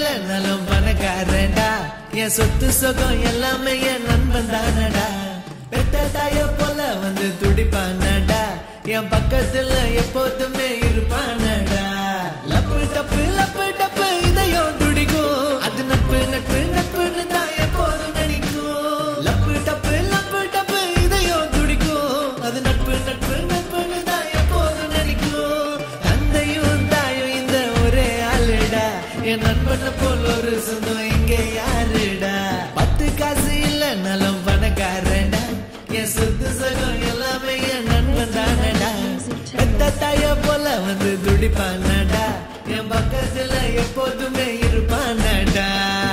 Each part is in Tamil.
இல்லைனாலும் பணக்காரன்டா என் சொத்து சுகம் எல்லாமே என் நண்பன் தானடா பெத்த தாய போல வந்து துடிப்பானடா என் பக்கத்துல எப்போதுமே இருப்பானடா லப்பு டப்பு லப்பு டப்பு இதையும் துடிக்கும் அது நட்பு நட்பு நட்புன்னு தான் எப்போதும் நினைக்கும் லப்பு டப்பு லப்பு டப்பு இதையும் துடிக்கும் அது நட்பு நட்பு நட்புன்னு தான் எப்போதும் நினைக்கும் தந்தையும் தாயும் இந்த ஒரே ஆளுடா என் நண்பனை போல் ஒரு சொந்தம் இங்க யாருடா பத்து காசு இல்லைனாலும் பணக்காரன்டா என் சொத்து சகம் எல்லாமே என் நண்பன் தானடா பெத்த தாய போல வந்து துடிப்பானடா என் பக்கத்துல எப்போதுமே இருப்பானடா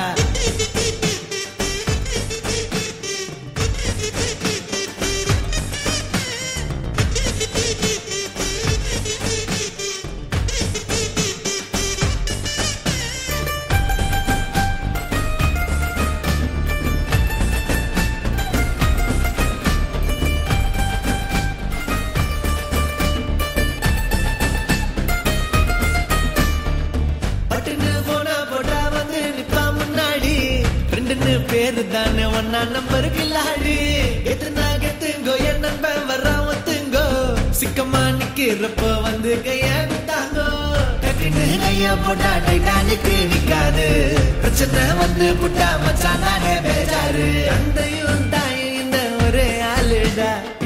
பட்டுன்னு போனா போட்டா வந்து நிப்பா முன்னாடி ரெண்டுன்னு பேரு தானே ஒன்னா நம்பர் கில்லாடி எத்தனா கெத்துங்கோ என் நண்பன் வர்றான் ஒத்துங்கோ சிக்கமா நிக்கிறப்ப வந்து கைய குத்தாங்கோ டக்குன்னு கைய போட்டா டைட்டானிக்கு நிக்காது பிரச்சனை வந்து புட்டா மச்சான் நானே பேஜாரு தந்தையும் தாயும் இந்த ஒரே ஆளுடா